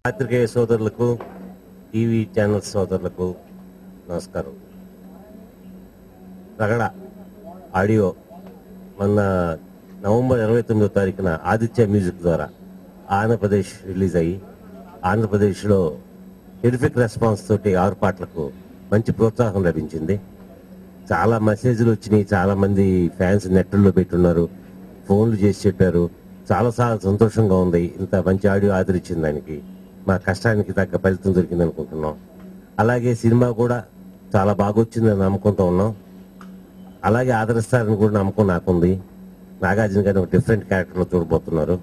పాత్రికేయ సోదరులకు TV channel సోదరులకు నమస్కారం రగడ ఆడియో మొన్న నవంబర్ ఇరవై తొమ్మిదో తారీఖున ఆదిత్య మ్యూజిక్ ద్వారా ఆంధ్రప్రదేశ్ రిలీజ్ అయ్యి ఆంధ్రప్రదేశ్లో టెరిఫిక్ రెస్పాన్స్ తోటి ఆరు పాటలకు మంచి ప్రోత్సాహం లభించింది చాలా మెసేజ్లు వచ్చినాయి చాలా మంది ఫ్యాన్స్ నెట్లో పెట్టున్నారు ఫోన్లు చేసి చెప్పారు చాలా చాలా సంతోషంగా ఉంది ఇంత మంచి ఆడియో ఆదరించింది దానికి మా కష్టానికి తగ్గ ఫలితం దొరికింది అనుకుంటున్నాం అలాగే సినిమా కూడా చాలా బాగా వచ్చిందని నమ్మకంతో ఉన్నాం అలాగే ఆదరిస్తారని కూడా నమ్మకం నాకుంది నాగార్జున గారిని ఒక డిఫరెంట్ క్యారెక్టర్లో చూడబోతున్నారు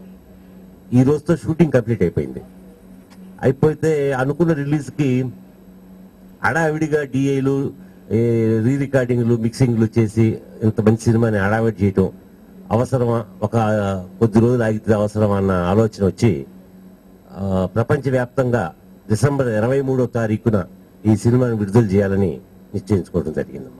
ఈ రోజుతో షూటింగ్ కంప్లీట్ అయిపోయింది అయిపోతే అనుకున్న రిలీజ్కి హడావిడిగా డిఏలు రీ రికార్డింగ్లు మిక్సింగ్లు చేసి ఇంత మంచి సినిమాని హడావిడి చేయటం అవసరమా ఒక కొద్ది రోజులు ఆగితే అవసరమా అన్న ఆలోచన వచ్చి ఆ, ప్రపంచవ్యాప్తంగా డిసెంబర్ ఇరవై మూడో తారీఖున ఈ సినిమాని విడుదల చేయాలని నిశ్చయించుకోవడం జరిగిందమ్మా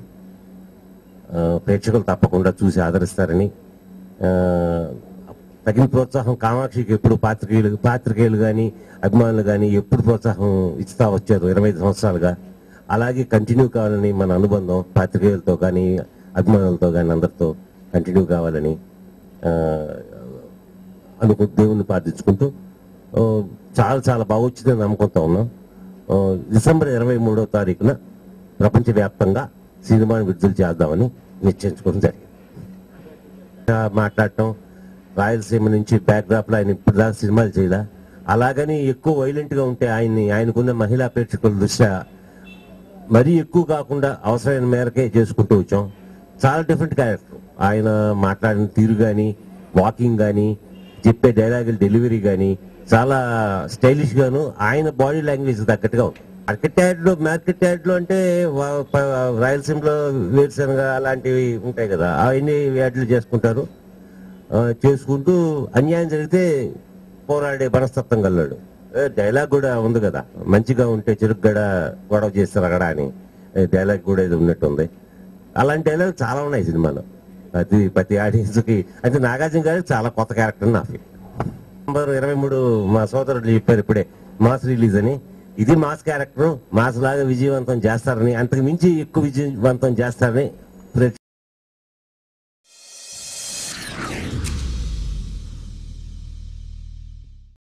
ఆ, ప్రేక్షకులు తప్పకుండా చూసి ఆదరిస్తారని ఆ, తగిన ప్రోత్సాహం కామాక్షికి ఎప్పుడు పాత్రికేయులు పాత్రికేయులు కానీ అభిమానులు కానీ ఎప్పుడు ప్రోత్సాహం ఇస్తా వచ్చారు ఇరవై ఐదు సంవత్సరాలుగా అలాగే కంటిన్యూ కావాలని మన అనుబంధం పాత్రికేయులతో కానీ అభిమానులతో కానీ అందరితో కంటిన్యూ కావాలని ఆ, అనుకు దేవుణ్ణి ప్రార్థించుకుంటూ ఆ, చాలా చాలా బాగా వచ్చిందని నమ్మకంతో ఉన్నాం ఆ, డిసెంబర్ ఇరవై మూడో తారీఖున ప్రపంచవ్యాప్తంగా సినిమాని విడుదల చేద్దామని నిశ్చయించుకోవడం జరిగింది ఆ, మాట్లాడటం రాయలసీమ నుంచి బ్యాక్డ్రాప్ లో ఆయన ఇప్పుడు దాకా సినిమాలు చేయలే అలాగని ఎక్కువ వైలెంట్ గా ఉంటే ఆయన్ని ఆయనకున్న మహిళా ప్రేక్షకుల దృష్ట్యా మరీ ఎక్కువ కాకుండా అవసరమైన మేరకే చేసుకుంటూ వచ్చాం చాలా డిఫరెంట్ క్యారెక్టర్ ఆయన మాట్లాడిన తీరు కానీ వాకింగ్ కానీ చెప్పే డైలాగుల డెలివరీ కానీ చాలా స్టైలిష్ గాను ఆయన బాడీ లాంగ్వేజ్ తగ్గట్టుగా ఉంది మార్కెట్ యాడ్లో మార్కెట్ యాడ్లో అంటే వా- ప- రాయలసీమలో వేరుశనగ అలాంటివి ఉంటాయి కదా అవన్నీ యాడ్లు చేసుకుంటారు ఆ, చేసుకుంటూ అన్యాయం జరిగితే పోరాడే మనస్తత్వం గల్లాడు ఏ, డైలాగ్ కూడా ఉంది కదా మంచిగా ఉంటే చెరుగ్గడ గొడవ చేస్తారు అక్కడ అని ఏ, డైలాగ్ కూడా ఇది ఉన్నట్టుంది అలాంటి డైలాగ్ చాలా ఉన్నాయి సినిమాలో ప్రతి ప్రతి ఆడియన్స్ కి అయితే నాగార్జున గారు చాలా కొత్త క్యారెక్టర్ నా ఫీల్ నంబర్ ఇరవై మూడు మా సోదరుడు చెప్పారు ఇప్పుడే మాస్ రిలీజ్ అని ఇది మాస్ క్యారెక్టర్ మాస్ లాగా విజయవంతం చేస్తారని అంతకు మించి ఎక్కువ విజయవంతం చేస్తారని